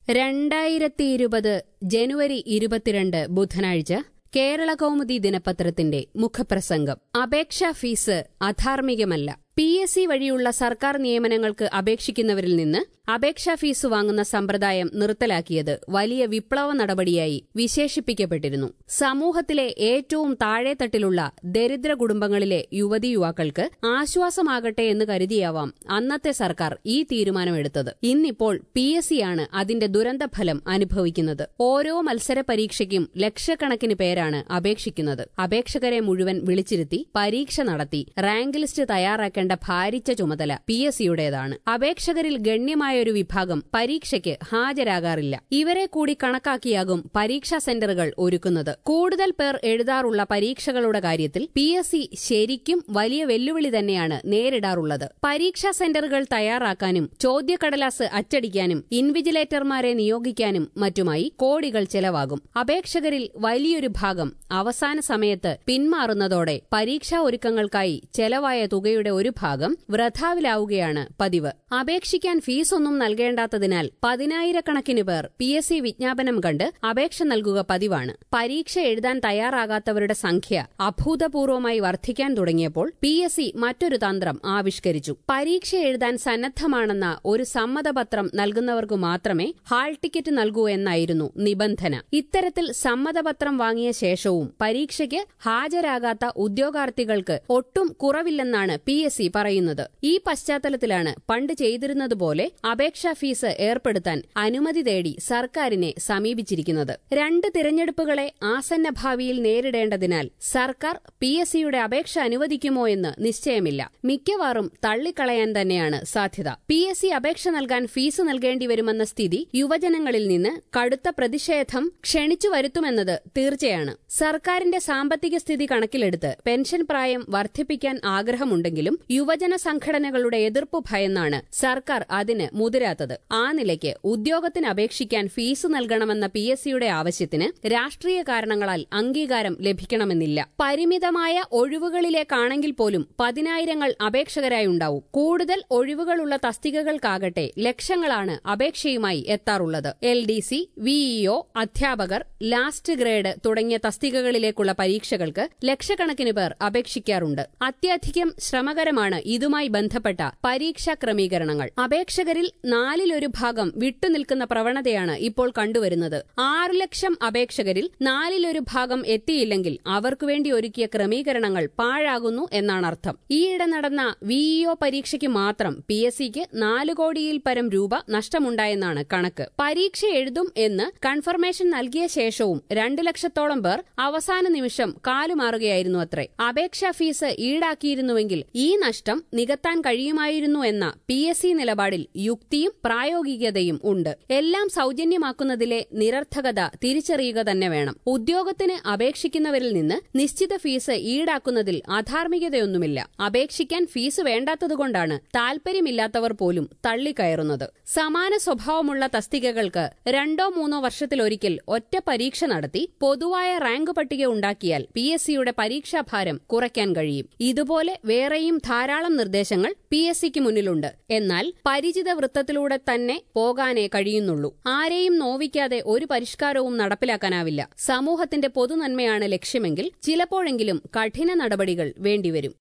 രണ്ടായിരത്തി ഇരുപത് ജനുവരി ഇരുപത്തിരണ്ട് ബുധനാഴ്ച കേരള കൗമുദി ദിനപത്രത്തിന്റെ മുഖപ്രസംഗം അപേക്ഷാ ഫീസ് അധാർമികമല്ല പി എസ് സി വഴിയുള്ള സർക്കാർ നിയമനങ്ങൾക്ക് അപേക്ഷിക്കുന്നവരിൽ നിന്ന് അപേക്ഷാ ഫീസ് വാങ്ങുന്ന സമ്പ്രദായം നിർത്തലാക്കിയത് വലിയ വിപ്ലവ നടപടിയായി വിശേഷിപ്പിക്കപ്പെട്ടിരുന്നു സമൂഹത്തിലെ ഏറ്റവും താഴെത്തട്ടിലുള്ള ദരിദ്ര കുടുംബങ്ങളിലെ യുവതി യുവാക്കൾക്ക് ആശ്വാസമാകട്ടെ എന്ന് കരുതിയാവാം അന്നത്തെ സർക്കാർ ഈ തീരുമാനമെടുത്തത് ഇന്നിപ്പോൾ പി എസ് സിയാണ് അതിന്റെ ദുരന്തഫലം അനുഭവിക്കുന്നത് ഓരോ മത്സര പരീക്ഷയ്ക്കും ലക്ഷക്കണക്കിന് പേരാണ് അപേക്ഷിക്കുന്നത് അപേക്ഷകരെ മുഴുവൻ വിളിച്ചിരുത്തി പരീക്ഷ നടത്തി റാങ്ക് ലിസ്റ്റ് തയ്യാറാക്കേണ്ട ഭാരിച്ച ചുമതല പി എസ് സിയുടേതാണ് അപേക്ഷകരിൽ ഗണ്യമായൊരു വിഭാഗം പരീക്ഷയ്ക്ക് ഹാജരാകാറില്ല ഇവരെ കൂടി കണക്കാക്കിയാകും പരീക്ഷാ സെന്ററുകൾ ഒരുക്കുന്നത് കൂടുതൽ പേർ എഴുതാറുള്ള പരീക്ഷകളുടെ കാര്യത്തിൽ പി എസ് സി ശരിക്കും വലിയ വെല്ലുവിളി തന്നെയാണ് നേരിടാറുള്ളത് പരീക്ഷാ സെന്ററുകൾ തയ്യാറാക്കാനും ചോദ്യക്കടലാസ് അച്ചടിക്കാനും ഇൻവിജിലേറ്റർമാരെ നിയോഗിക്കാനും മറ്റുമായി കോടികൾ ചെലവാകും അപേക്ഷകരിൽ വലിയൊരു ഭാഗം അവസാന സമയത്ത് പിന്മാറുന്നതോടെ പരീക്ഷാ ഒരുക്കങ്ങൾക്കായി ചെലവായ തുകയുടെ ഒരു ഭാഗം വൃഥാവിലാവുകയാണ് പതിവ് അപേക്ഷിക്കാൻ ഫീസൊന്നും നൽകേണ്ടാത്തതിനാൽ പതിനായിരക്കണക്കിന് പേർ പി എസ് സി വിജ്ഞാപനം കണ്ട് അപേക്ഷ നൽകുക പതിവാണ് പരീക്ഷ എഴുതാൻ തയ്യാറാകാത്തവരുടെ സംഖ്യ അഭൂതപൂർവമായി വർദ്ധിക്കാൻ തുടങ്ങിയപ്പോൾ പി എസ് സി മറ്റൊരു തന്ത്രം ആവിഷ്കരിച്ചു പരീക്ഷ എഴുതാൻ സന്നദ്ധമാണെന്ന ഒരു സമ്മതപത്രം നൽകുന്നവർക്ക് മാത്രമേ ഹാൾ ടിക്കറ്റ് നൽകൂ എന്നായിരുന്നു നിബന്ധന ഇത്തരത്തിൽ സമ്മതപത്രം വാങ്ങിയ ശേഷവും പരീക്ഷയ്ക്ക് ഹാജരാകാത്ത ഉദ്യോഗാർത്ഥികൾക്ക് ഒട്ടും കുറവില്ലെന്നാണ് പി എസ് സി പറയുന്നത് ഈ പശ്ചാത്തലത്തിലാണ് പണ്ട് ചെയ്തിരുന്നതുപോലെ അപേക്ഷാ ഫീസ് ഏർപ്പെടുത്താൻ അനുമതി തേടി സർക്കാരിനെ സമീപിച്ചിരിക്കുന്നത് രണ്ട് തിരഞ്ഞെടുപ്പുകളെ ആസന്ന ഭാവിയിൽ നേരിടേണ്ടതിനാൽ സർക്കാർ പി എസ് സിയുടെ അപേക്ഷ അനുവദിക്കുമോ എന്ന് നിശ്ചയമില്ല മിക്കവാറും തള്ളിക്കളയാൻ തന്നെയാണ് സാധ്യത പി എസ് സി അപേക്ഷ നൽകാൻ ഫീസ് നൽകേണ്ടി വരുമെന്ന സ്ഥിതി യുവജനങ്ങളിൽ നിന്ന് കടുത്ത പ്രതിഷേധം ക്ഷണിച്ചു വരുത്തുമെന്നത് തീർച്ചയാണ് സർക്കാരിന്റെ സാമ്പത്തിക സ്ഥിതി കണക്കിലെടുത്ത് പെൻഷൻ പ്രായം വർദ്ധിപ്പിക്കാൻ ആഗ്രഹമുണ്ടെങ്കിലും യുവജന സംഘടനകളുടെ എതിർപ്പ് ഭയന്നാണ് സർക്കാർ അതിന് മുതിരാത്തത് ആ നിലയ്ക്ക് ഉദ്യോഗത്തിന് അപേക്ഷിക്കാൻ ഫീസ് നൽകണമെന്ന പി എസ് സിയുടെ ആവശ്യത്തിന് രാഷ്ട്രീയ കാരണങ്ങളാൽ അംഗീകാരം ലഭിക്കണമെന്നില്ല പരിമിതമായ ഒഴിവുകളിലേക്കാണെങ്കിൽ പോലും പതിനായിരങ്ങൾ അപേക്ഷകരായി ഉണ്ടാവും കൂടുതൽ ഒഴിവുകളുള്ള തസ്തികകൾക്കാകട്ടെ ലക്ഷങ്ങളാണ് അപേക്ഷയുമായി എത്താറുള്ളത് എൽ ഡി സി വിഇഒ അധ്യാപകർ ലാസ്റ്റ് ഗ്രേഡ് തുടങ്ങിയ തസ്തികകളിലേക്കുള്ള പരീക്ഷകൾക്ക് ലക്ഷക്കണക്കിന് പേർ അപേക്ഷിക്കാറുണ്ട് അത്യധികം ശ്രമകരമാണ് ഇതുമായി ബന്ധപ്പെട്ട പരീക്ഷാ ക്രമീകരണങ്ങൾ അപേക്ഷകരിൽ നാലിലൊരു ഭാഗം വിട്ടുനിൽക്കുന്ന പ്രവണതയാണ് ഇപ്പോൾ കണ്ടുവരുന്നത് ആറു ലക്ഷം അപേക്ഷകരിൽ നാലിലൊരു ഭാഗം എത്തിയില്ലെങ്കിൽ അവർക്കുവേണ്ടി ഒരുക്കിയ ക്രമീകരണങ്ങൾ പാഴാകുന്നു എന്നാണ് അർത്ഥം ഈയിടെ നടന്ന വിഇഒ പരീക്ഷയ്ക്ക് മാത്രം പി എസ് സിക്ക് നാല് കോടിയിൽ പരം രൂപ നഷ്ടമുണ്ടായെന്നാണ് കണക്ക് പരീക്ഷ എഴുതും എന്ന് കൺഫർമേഷൻ നൽകിയ ശേഷവും രണ്ടു ലക്ഷത്തോളം പേർ അവസാന നിമിഷം കാലുമാറുകയായിരുന്നു അത്രേ അപേക്ഷാ ഫീസ് ഈടാക്കിയിരുന്നുവെങ്കിൽ ഈ നഷ്ടം നികത്താൻ കഴിയുമായിരുന്നു എന്ന പി എസ് സി നിലപാടിൽ യുക്തിയും പ്രായോഗികതയും ഉണ്ട് എല്ലാം സൌജന്യമാക്കുന്നതിലെ നിരർത്ഥകത തിരിച്ചറിയുക തന്നെ വേണം ഉദ്യോഗത്തിന് അപേക്ഷിക്കുന്നവരിൽ നിന്ന് നിശ്ചിത ഫീസ് ഈടാക്കുന്നതിൽ അധാർമികതയൊന്നുമില്ല അപേക്ഷിക്കാൻ ഫീസ് വേണ്ടാത്തതുകൊണ്ടാണ് താൽപര്യമില്ലാത്തവർ പോലും തള്ളിക്കയറുന്നത് സമാന സ്വഭാവമുള്ള തസ്തികകൾക്ക് രണ്ടോ മൂന്നോ വർഷത്തിലൊരിക്കൽ ഒറ്റ പരീക്ഷ നടത്തി പൊതുവായ റാങ്ക് പട്ടിക ഉണ്ടാക്കിയാൽ പി എസ് സിയുടെ പരീക്ഷാഭാരം കുറയ്ക്കാൻ കഴിയും ഇതുപോലെ വേറെയും ധാരാളം നിർദ്ദേശങ്ങൾ പി എസ് സിക്ക് മുന്നിലുണ്ട് എന്നാൽ പരിചിത വൃത്തത്തിലൂടെ തന്നെ പോകാനേ കഴിയുന്നുള്ളൂ ആരെയും നോവിക്കാതെ ഒരു പരിഷ്കാരവും നടപ്പിലാക്കാനാവില്ല സമൂഹത്തിന്റെ പൊതുനന്മയാണ് ലക്ഷ്യമെങ്കിൽ ചിലപ്പോഴെങ്കിലും കഠിന നടപടികൾ വേണ്ടിവരും